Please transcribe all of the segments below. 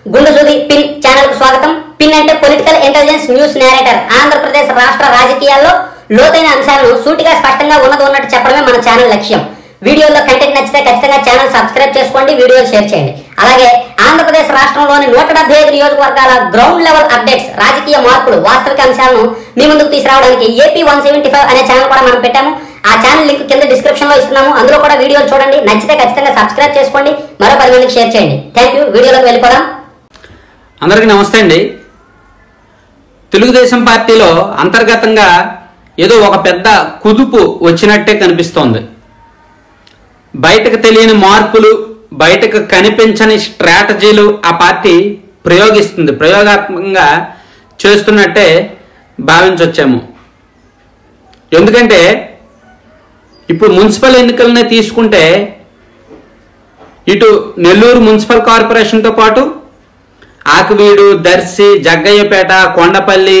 గుండు సూది pin channel కు స్వాగతం పిన్ అంటే political intelligence news narrator Andhra Pradesh రాష్ట్ర రాజకీయాల్లో లోతైన అంశాలను సూటిగా స్పష్టంగా ఉన్నది ఉన్నట్టు చెప్పడమే మన ఛానల్ లక్ష్యం వీడియోలో కంటెంట్ నచ్చితే ఖచ్చితంగా ఛానల్ సబ్స్క్రైబ్ చేసుకోండి వీడియోలు షేర్ చేయండి అలాగే ఆంధ్రప్రదేశ్ రాష్ట్రంలోని నూట డెబ్బై ఐదు నియోజకవర్గాల గ్రౌండ్ లెవెల్ అప్డేట్స్ రాజకీయ మార్పులు వాస్తవిక అంశాలను మీ ముందుకు తీసుకురావడానికి ఏపీ వన్ సెవెంటీ ఫైవ్ అనే ఛానల్ కూడా మనం పెట్టాము ఆ ఛానల్ లింక్ కింద డిస్క్రిప్షన్ లో ఇస్తున్నాము అందులో కూడా వీడియోలు చూడండి నచ్చితే ఖచ్చితంగా సబ్స్క్రైబ్ చేసుకోండి మరో పది మందికి షేర్ చేయండి థ్యాంక్ యూ వీడియోలోకి వెళ్ళిపోదాం అందరికీ నమస్తే అండి తెలుగుదేశం పార్టీలో అంతర్గతంగా ఏదో ఒక పెద్ద కుదుపు వచ్చినట్టే కనిపిస్తోంది బయటకు తెలియని మార్పులు బయటకు కనిపించని స్ట్రాటజీలు ఆ పార్టీ ప్రయోగిస్తుంది ప్రయోగాత్మకంగా చేస్తున్నట్టే భావించవచ్చాము ఎందుకంటే ఇప్పుడు మున్సిపల్ ఎన్నికలనే తీసుకుంటే ఇటు నెల్లూరు మున్సిపల్ కార్పొరేషన్తో పాటు ఆకువీడు దర్శి జగ్గయ్యపేట కొండపల్లి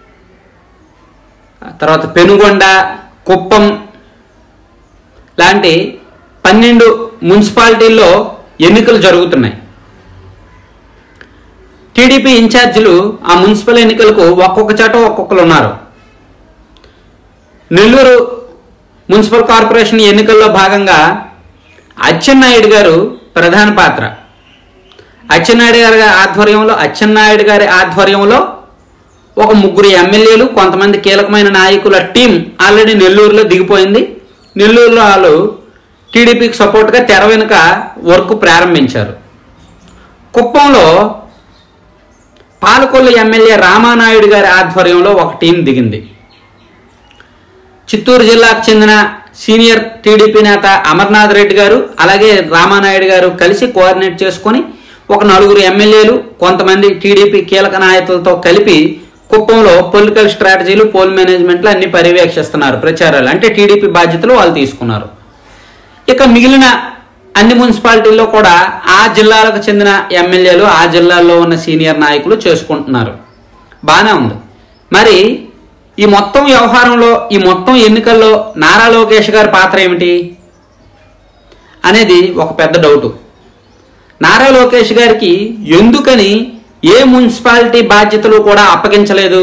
తర్వాత పెనుగొండ కుప్పం లాంటి పన్నెండు మున్సిపాలిటీల్లో ఎన్నికలు జరుగుతున్నాయి టీడీపీ ఇన్ఛార్జీలు ఆ మున్సిపల్ ఎన్నికలకు ఒక్కొక్క చోట ఒక్కొక్కరు ఉన్నారు నెల్లూరు మున్సిపల్ కార్పొరేషన్ ఎన్నికల్లో భాగంగా అచ్చెన్నాయుడు గారు ప్రధాన పాత్ర అచ్చెన్నాయుడు గారి ఆధ్వర్యంలో అచ్చెన్నాయుడు గారి ఆధ్వర్యంలో ఒక ముగ్గురు ఎమ్మెల్యేలు కొంతమంది కీలకమైన నాయకుల టీం ఆల్రెడీ నెల్లూరులో దిగిపోయింది నెల్లూరులో వాళ్ళు టీడీపీకి సపోర్ట్గా తెర వెనుక వర్క్ ప్రారంభించారు కుప్పంలో పాలకొల్లు ఎమ్మెల్యే రామానాయుడు గారి ఆధ్వర్యంలో ఒక టీం దిగింది చిత్తూరు జిల్లాకు చెందిన సీనియర్ టీడీపీ నేత అమర్నాథ్ రెడ్డి గారు అలాగే రామానాయుడు గారు కలిసి కోఆర్డినేట్ చేసుకొని ఒక నలుగురు ఎమ్మెల్యేలు కొంతమంది టీడీపీ కీలక నాయకులతో కలిపి కుప్పంలో పొలిటికల్ స్ట్రాటజీలు పోల్ మేనేజ్మెంట్లు అన్ని పర్యవేక్షిస్తున్నారు ప్రచారాలు అంటే టీడీపీ బాధ్యతలు వాళ్ళు తీసుకున్నారు ఇక మిగిలిన అన్ని మున్సిపాలిటీల్లో కూడా ఆ జిల్లాలకు చెందిన ఎమ్మెల్యేలు ఆ జిల్లాల్లో ఉన్న సీనియర్ నాయకులు చేసుకుంటున్నారు బాగానే ఉంది మరి ఈ మొత్తం వ్యవహారంలో ఈ మొత్తం ఎన్నికల్లో నారా లోకేష్ గారి పాత్ర ఏమిటి అనేది ఒక పెద్ద డౌటు నారా లోకేష్ గారికి ఎందుకని ఏ మున్సిపాలిటీ బాధ్యతలు కూడా అప్పగించలేదు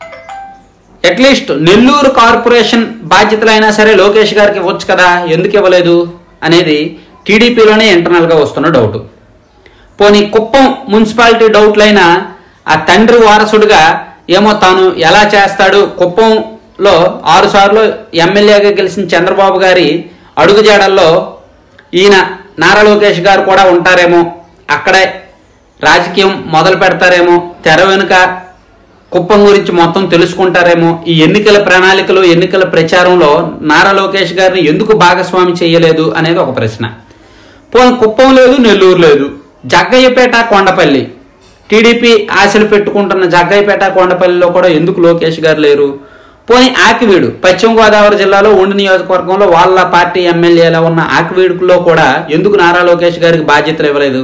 అట్లీస్ట్ నెల్లూరు కార్పొరేషన్ బాధ్యతలైనా సరే లోకేష్ గారికి ఇవ్వచ్చు కదా ఎందుకు ఇవ్వలేదు అనేది టీడీపీలోనే ఇంటర్నల్గా వస్తున్న డౌట్ పోనీ కుప్పం మున్సిపాలిటీ డౌట్లైన ఆ తండ్రి వారసుడిగా ఏమో తాను ఎలా చేస్తాడు కుప్పంలో ఆరు సార్లు ఎమ్మెల్యేగా గెలిచిన చంద్రబాబు గారి అడుగుజాడల్లో ఈయన నారా లోకేష్ గారు కూడా ఉంటారేమో అక్కడే రాజకీయం మొదలు పెడతారేమో తెర వెనుక కుప్పం గురించి మొత్తం తెలుసుకుంటారేమో ఈ ఎన్నికల ప్రణాళికలు ఎన్నికల ప్రచారంలో నారా లోకేష్ గారిని ఎందుకు భాగస్వామి చేయలేదు అనేది ఒక ప్రశ్న పోనీ కుప్పం లేదు నెల్లూరు లేదు జగ్గయ్యపేట కొండపల్లి టీడీపీ ఆశలు పెట్టుకుంటున్న జగ్గయ్యపేట కొండపల్లిలో కూడా ఎందుకు లోకేష్ గారు లేరు పోనీ ఆకివీడు పశ్చిమ గోదావరి జిల్లాలో ఉండి నియోజకవర్గంలో వాళ్ళ పార్టీ ఎమ్మెల్యేలా ఉన్న ఆకివీడులో కూడా ఎందుకు నారా లోకేష్ గారికి బాధ్యతలు ఇవ్వలేదు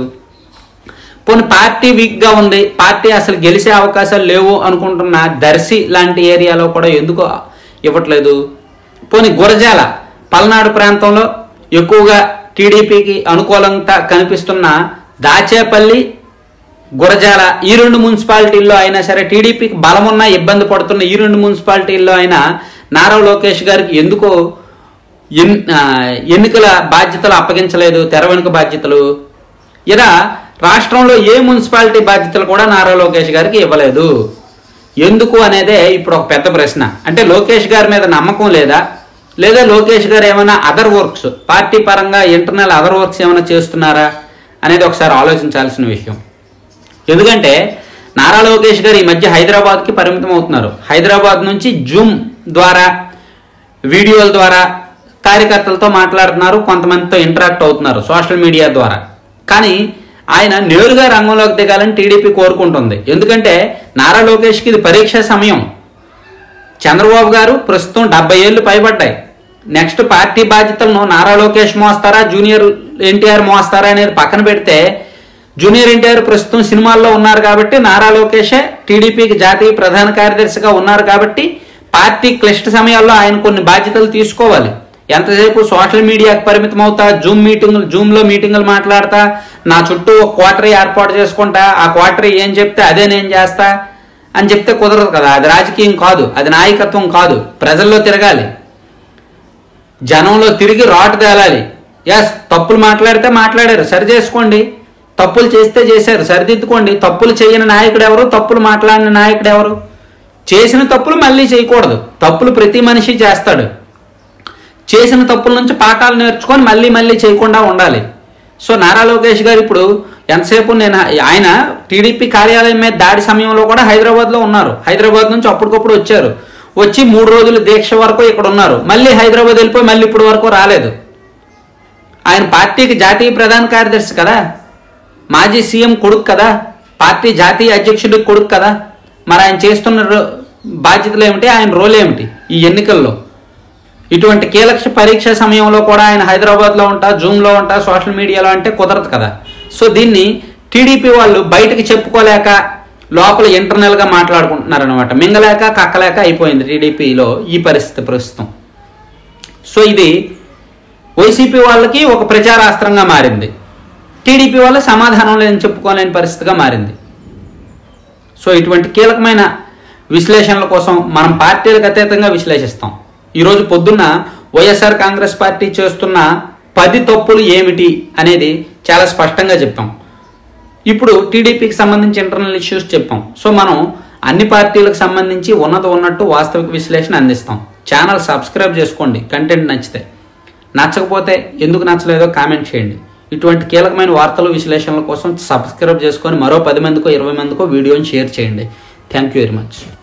పోనీ పార్టీ వీక్గా ఉంది పార్టీ అసలు గెలిచే అవకాశాలు లేవు అనుకుంటున్న దర్శి లాంటి ఏరియాలో కూడా ఎందుకు ఇవ్వట్లేదు పోనీ గురజాల పల్నాడు ప్రాంతంలో ఎక్కువగా టీడీపీకి అనుకూలంగా కనిపిస్తున్న దాచేపల్లి గురజాల ఈ రెండు మున్సిపాలిటీల్లో అయినా సరే టీడీపీకి బలమున్న ఇబ్బంది పడుతున్న ఈ రెండు మున్సిపాలిటీల్లో అయినా నారా లోకేష్ గారికి ఎందుకు ఎన్- ఆ, ఎన్నికల బాధ్యతలు అప్పగించలేదు తెర వెనుక బాధ్యతలు ఇలా రాష్ట్రంలో ఏ మున్సిపాలిటీ బాధ్యతలు కూడా నారా లోకేష్ గారికి ఇవ్వలేదు ఎందుకు అనేదే ఇప్పుడు ఒక పెద్ద ప్రశ్న అంటే లోకేష్ గారి మీద నమ్మకం లేదా లేదా లోకేష్ గారు ఏమైనా అదర్ వర్క్స్ పార్టీ పరంగా ఇంటర్నల్ అదర్ వర్క్స్ ఏమైనా చేస్తున్నారా అనేది ఒకసారి ఆలోచించాల్సిన విషయం ఎందుకంటే నారా లోకేష్ గారు ఈ మధ్య హైదరాబాద్కి పరిమితం అవుతున్నారు హైదరాబాద్ నుంచి జూమ్ ద్వారా వీడియోల ద్వారా కార్యకర్తలతో మాట్లాడుతున్నారు కొంతమందితో ఇంటరాక్ట్ అవుతున్నారు సోషల్ మీడియా ద్వారా కానీ ఆయన నేరుగా రంగంలోకి దిగాలని టీడీపీ కోరుకుంటుంది ఎందుకంటే నారా లోకేష్కి ఇది పరీక్ష సమయం చంద్రబాబు గారు ప్రస్తుతం డెబ్బై ఏళ్ళు పైబడ్డాయి నెక్స్ట్ పార్టీ బాధ్యతలను నారా లోకేష్ మోస్తారా జూనియర్ ఎన్టీఆర్ మోస్తారా అనేది పక్కన పెడితే జూనియర్ ఎన్టీఆర్ ప్రస్తుతం సినిమాల్లో ఉన్నారు కాబట్టి నారా లోకేషే టీడీపీకి జాతీయ ప్రధాన కార్యదర్శిగా ఉన్నారు కాబట్టి పార్టీ క్లిష్ట సమయాల్లో ఆయన కొన్ని బాధ్యతలు తీసుకోవాలి ఎంతసేపు సోషల్ మీడియాకి పరిమితం అవుతా జూమ్ మీటింగులు జూమ్లో మీటింగులు మాట్లాడతా నా చుట్టూ ఒక క్వార్టరీ ఏర్పాటు చేసుకుంటా ఆ క్వార్టరీ ఏం చెప్తే అదే నేను చేస్తా అని చెప్తే కుదరదు కదా అది రాజకీయం కాదు అది నాయకత్వం కాదు ప్రజల్లో తిరగాలి జనంలో తిరిగి రాటు తేలాలి ఎస్ తప్పులు మాట్లాడితే మాట్లాడారు సరి చేసుకోండి తప్పులు చేస్తే చేశారు సరిదిద్దుకోండి తప్పులు చేయని నాయకుడు ఎవరు తప్పులు మాట్లాడిన నాయకుడు ఎవరు చేసిన తప్పులు మళ్ళీ చేయకూడదు తప్పులు ప్రతి మనిషి చేస్తాడు చేసిన తప్పుల నుంచి పాఠాలు నేర్చుకొని మళ్ళీ మళ్ళీ చేయకుండా ఉండాలి సో నారా లోకేష్ గారు ఇప్పుడు ఎంతసేపు నేను ఆయన టీడీపీ కార్యాలయం మీద దాడి సమయంలో కూడా హైదరాబాద్లో ఉన్నారు హైదరాబాద్ నుంచి అప్పటికప్పుడు వచ్చారు వచ్చి మూడు రోజులు దీక్ష వరకు ఇక్కడ ఉన్నారు మళ్ళీ హైదరాబాద్ వెళ్ళిపోయి మళ్ళీ ఇప్పటి వరకు రాలేదు ఆయన పార్టీకి జాతీయ ప్రధాన కార్యదర్శి కదా మాజీ సీఎం కొడుకు కదా పార్టీ జాతీయ అధ్యక్షుడికి కొడుకు కదా మరి ఆయన చేస్తున్న రో- బాధ్యతలు ఏమిటి ఆయన రోల్ ఏమిటి ఈ ఎన్నికల్లో ఇటువంటి కీలక పరీక్ష సమయంలో కూడా ఆయన హైదరాబాద్లో ఉంటా జూమ్లో ఉంటా సోషల్ మీడియాలో అంటే కుదరదు కదా సో దీన్ని టీడీపీ వాళ్ళు బయటకు చెప్పుకోలేక లోపల ఇంటర్నల్గా మాట్లాడుకుంటున్నారు అనమాట మింగలేక కక్కలేక అయిపోయింది టీడీపీలో ఈ పరిస్థితి ప్రస్తుతం సో ఇది వైసీపీ వాళ్ళకి ఒక ప్రచారాస్త్రంగా మారింది టీడీపీ వాళ్ళు సమాధానం లేని చెప్పుకోలేని పరిస్థితిగా మారింది సో ఇటువంటి కీలకమైన విశ్లేషణల కోసం మనం పార్టీలకు అతీతంగా విశ్లేషిస్తాం ఈరోజు పొద్దున్న వైఎస్ఆర్ కాంగ్రెస్ పార్టీ చేస్తున్న పది తప్పులు ఏమిటి అనేది చాలా స్పష్టంగా చెప్పాం ఇప్పుడు టీడీపీకి సంబంధించి ఇంటర్నల్ ఇష్యూస్ చెప్పాం సో మనం అన్ని పార్టీలకు సంబంధించి ఉన్నది ఉన్నట్టు వాస్తవిక విశ్లేషణ అందిస్తాం ఛానల్ సబ్స్క్రైబ్ చేసుకోండి కంటెంట్ నచ్చితే నచ్చకపోతే ఎందుకు నచ్చలేదో కామెంట్ చేయండి ఇటువంటి కీలకమైన వార్తలు విశ్లేషణల కోసం సబ్స్క్రైబ్ చేసుకొని మరో పది మందికో ఇరవై మందికో వీడియోని షేర్ చేయండి థ్యాంక్ యూ వెరీ మచ్